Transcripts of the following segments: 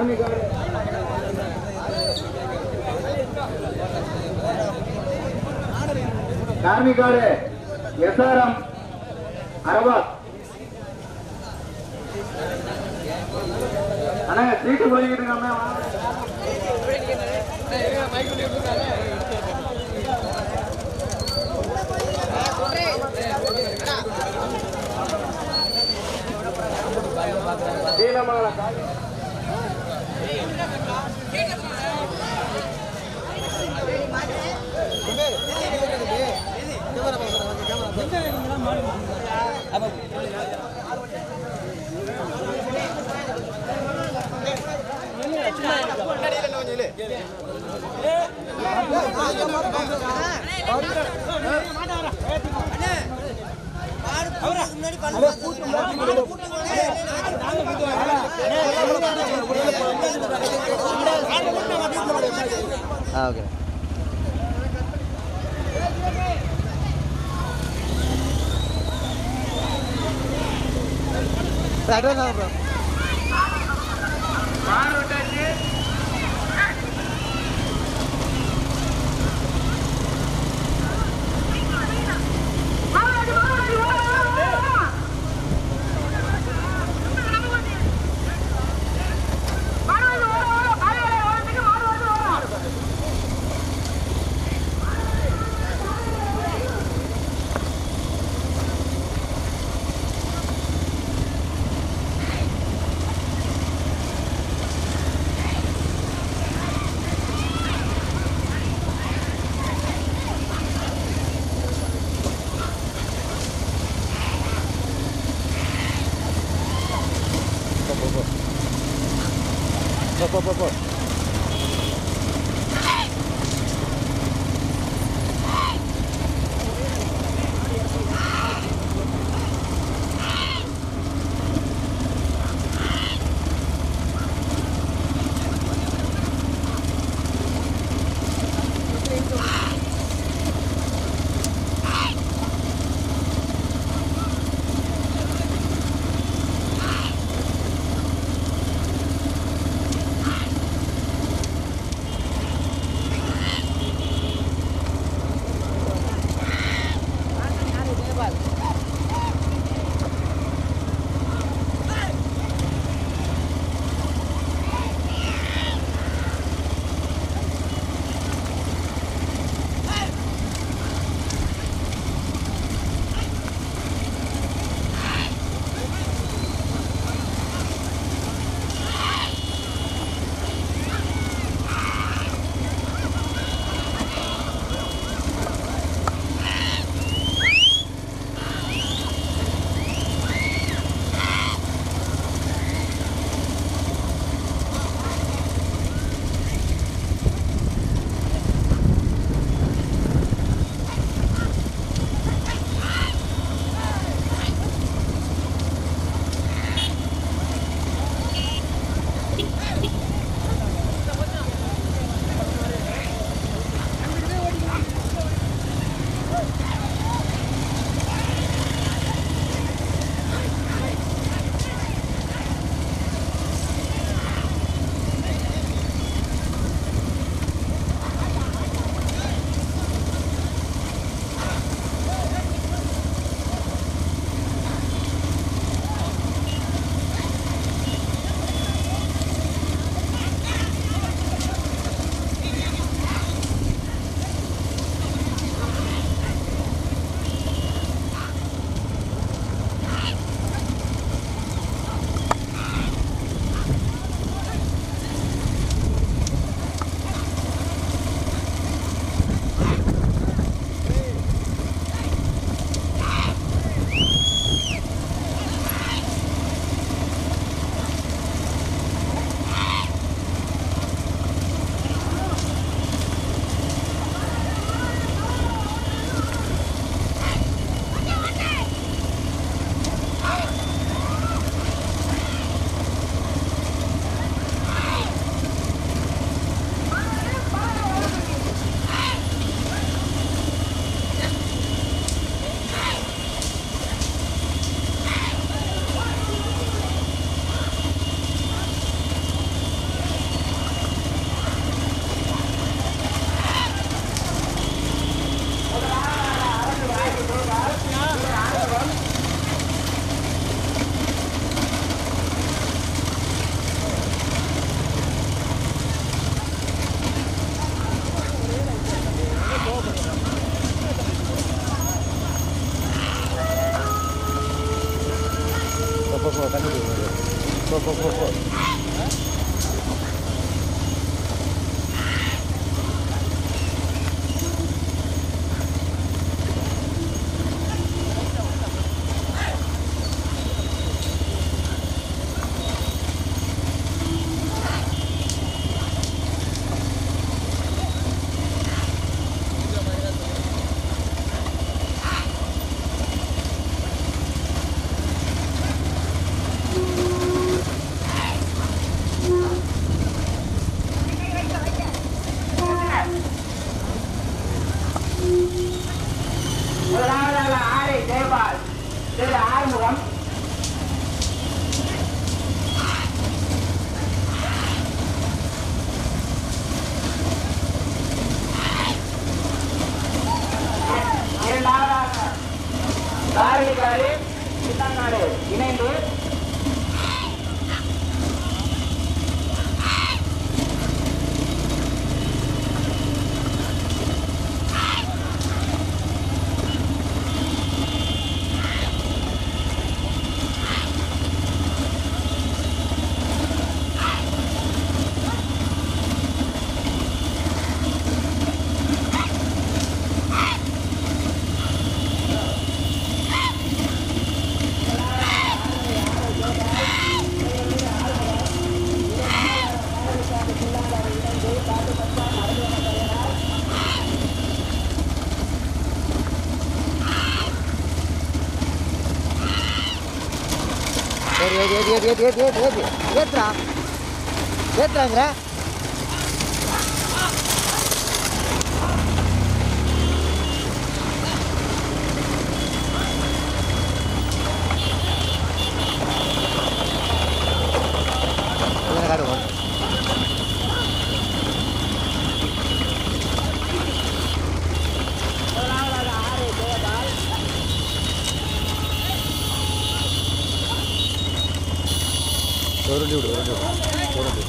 கார்மிகாடு கார்மிகாடு SRM Arafat அண்ணா சீட்டு போய்கிட்டு இருக்காம நீலமலை ஆ ஓகே அட்வான்ஸ் ஆகும் ப்ரோ போ போ போ போ சிந்தாங்காடு சிந்தாங்காடு இணைந்து ஏறு ஏறு ஏறு ஏறு ஏறு ஏறு ஏறு ஏறு ஏற்றுறா ஏற்றுறாங்கிற காடுவோம் உருண்டி விடு உருண்டி விடு உருண்டி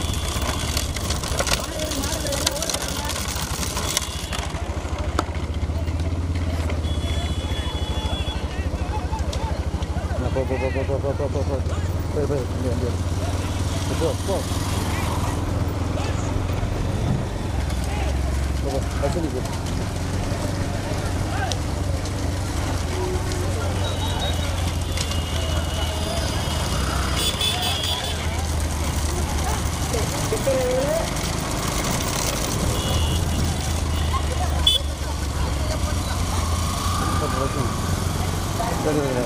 போ போ போ போ போ போ போ போ போ போய் போய் இங்கே இங்கே போ போ போ போ வசதி போ வசதி சரி சரி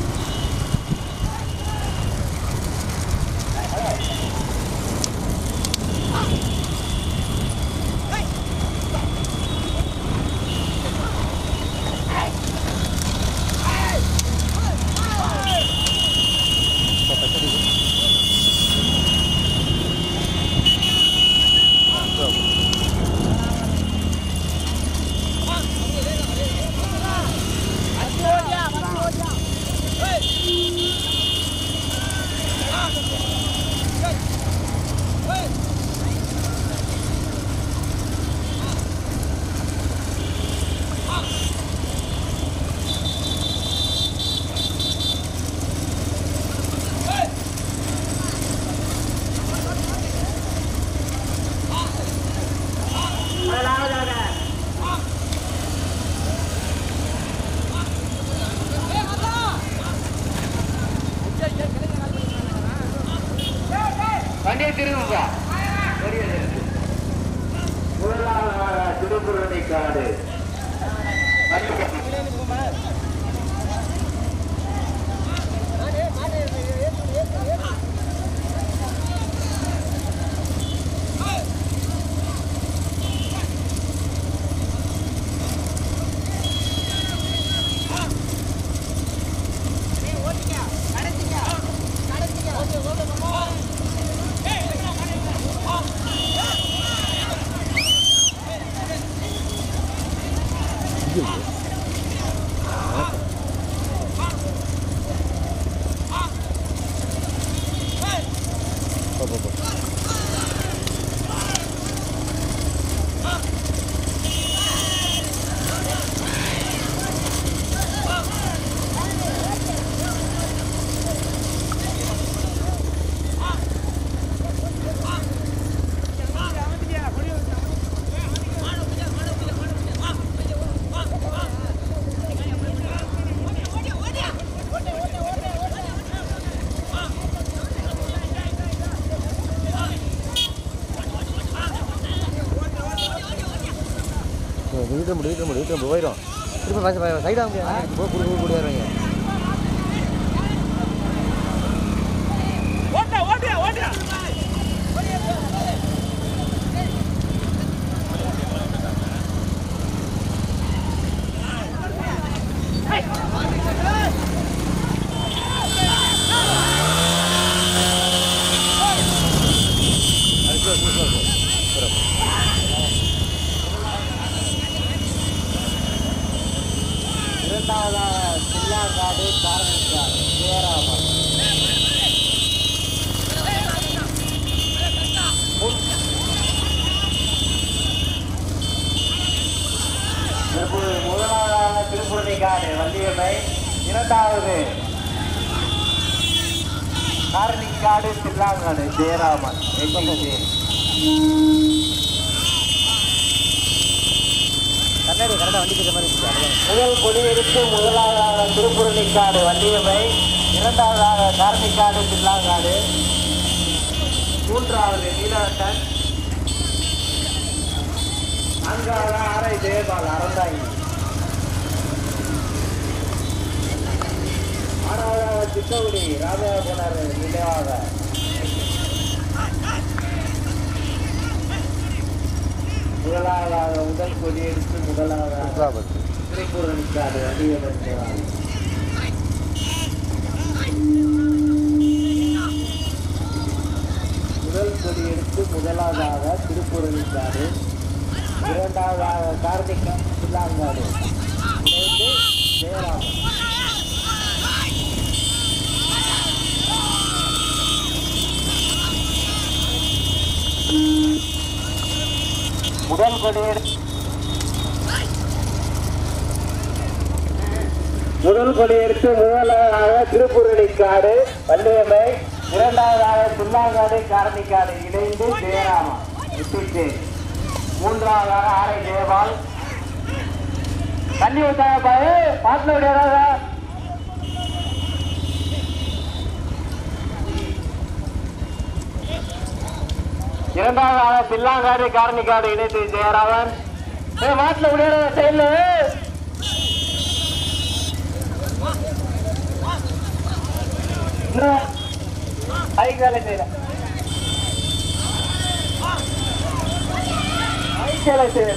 வண்டியை திரும்புப்பா முதலாவதாக திருக்குறளை காடு போ போ போ வீட்டு முடி வீட்டு முடி வீட்டு போயிடும் திரும்ப சைடாக முடியாது போ குடி குடி வர்றீங்க இரண்டாவதாக சில்லாங்க காடு வள்ளியம்மை இரண்டாவது காரணிக்காடு சில்லாங்காடு ஜெயராமன் எங்கே கண்ணாடி கரெக்டாக வண்டி கிட்ட மாதிரி இருந்துச்சு அதுதான். முதல் கொடியெடுத்து முதலாவதாக திருப்புரணிக்காடு வள்ளியம்மை இரண்டாவதாக காரணிக்காடு சில்லாங்காடு மூன்றாவது நீலகண்டன் நான்காவது ஆரை ஜெயபால் அறந்தாங்கி ஆறாவதாக சித்தகுடி ராஜாபுனர் நினைவாக முதலாவதாக முதல் கொடியெடுத்து முதலாவதாக சூப்பரா போச்சு. திரைப்பூரணிக்காடு அடியவர் முதல் கொடி எடுத்து முதலாவதாக திருப்பூரணிக்காடு இரண்டாவதாக கார்த்திகா சில்லாங்காடு இணைந்து ஜெயராமன் முதல் கொடி எடுத்து முதல் கொடி எடுத்து முதலாவதாக திருப்புரணிக்காடு வள்ளியம்மை இரண்டாவதாக சுல்லாங்காடு காரணிக்காடு இணைந்து ஜெயராமா விட்டுட்டு மூன்றாவதாக ஆரை ஜெயபால் தண்ணி ஊத்தாங்க பாரு பாட்டில் விடையாதா இரண்டாவதாக பில்லாங்காடு காரணிக்காடு இணைந்து ஜெயராமன் ஏ மாட்டில் விடையாத செயல் ஐக்கால செய்யல ஐக்கால செய்யல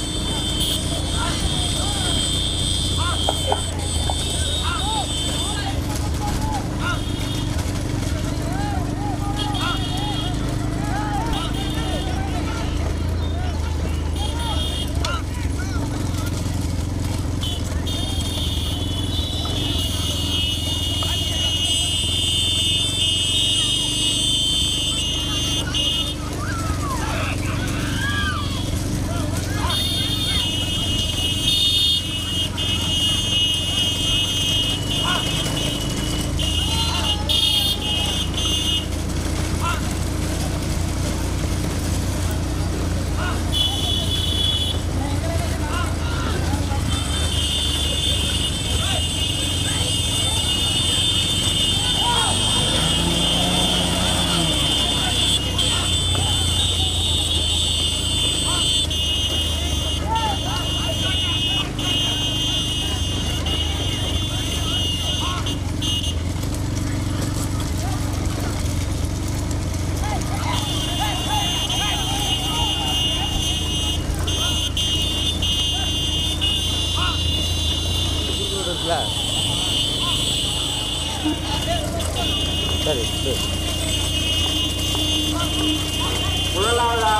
இருக்குல்ல சரி சரி முதலாவதா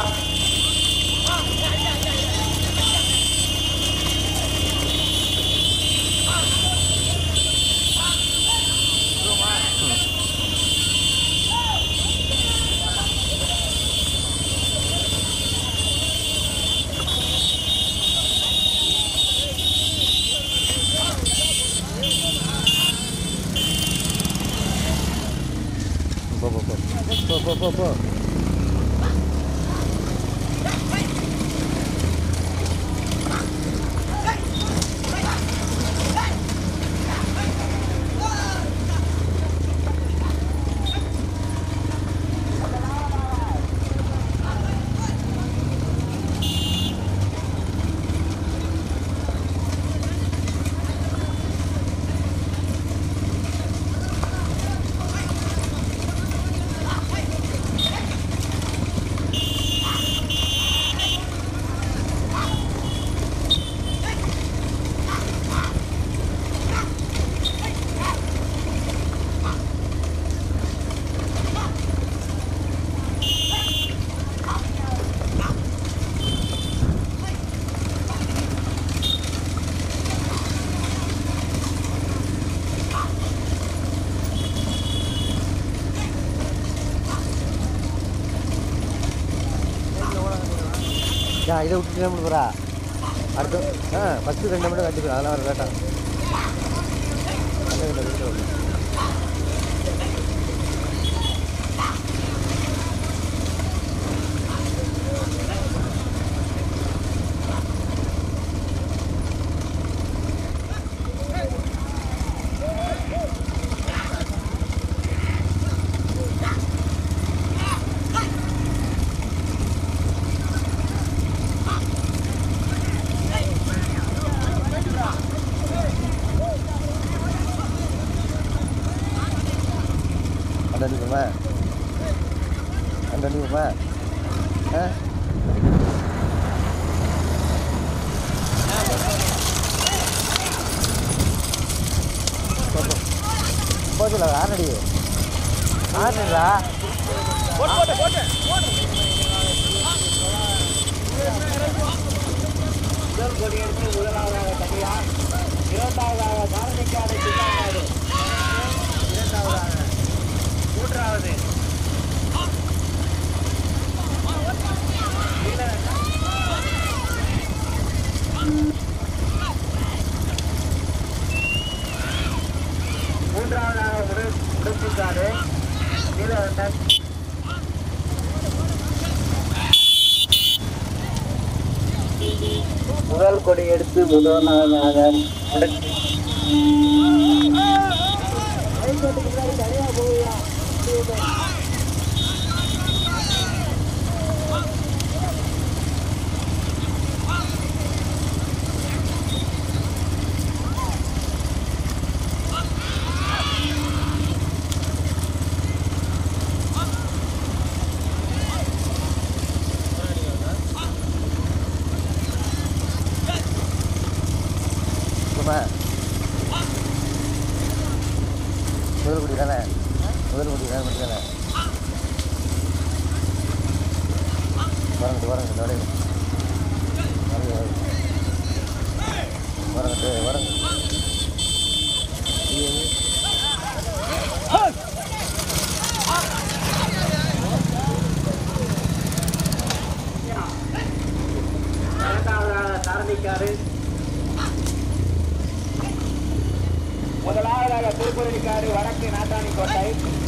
போ போ போ போ போ போ போ ஏன் இதை விட்டுட்டு போகிறா அடுத்து ஆ ஃபஸ்ட்டு ரெண்டு மட்டும் கட்டிக்கிறோம் அதெல்லாம் வர வேண்டாம் அங்கே இல்லை வீட்டில் வரல அந்த அடிப்போமா அந்த அடிப்போமா ஆ போச்சுல ஆறடி ஆறுடா முதல் கொடி எடுத்து முதலாவதாக தனியார் இரண்டாவதாக காரணிக்காடு சின்னாடு இரண்டாவதாக மூன்றாவது மூன்றாவதாக முடு முடுச்சிக்காடு நீலவண்டன் முதல் கொடி எடுத்து முதலாவதாக முடுச்சி சும்மா முதல் குடி தானே முதல் குடி தானே மட்டும் தானே வரங்கட்டு வரங்கட்டு வரையும் வரங்க வரங்கட்டு வரங்க இரண்டாவதாக சாரதிக்காடு முதலாவதாக திருப்பதிக்காடு வடக்கு நாட்டாணி கோட்டை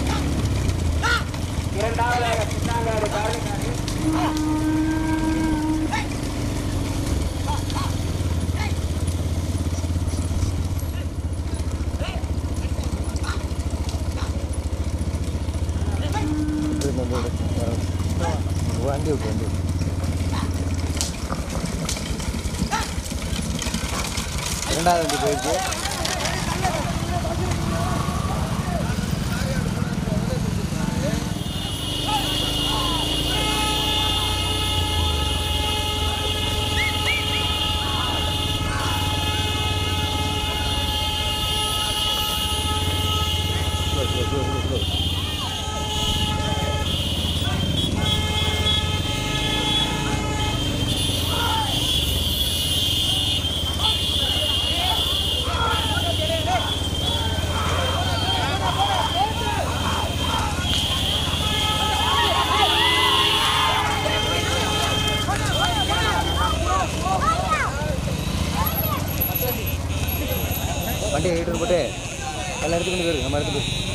இரண்டாவதாக சின்னாங்காடு காரணிக்காடு இது வந்து வரங்க. வண்டி விட்டு வண்டி விட்டு. இரண்டாவது வண்டி போயிடுச்சு Slow, slow, slow, slow, slow. வண்டியை ஹீட்டர் போட்டு எல்லாம் எடுத்து கொண்டு போயிரு நம்ம எடுத்து போயிரு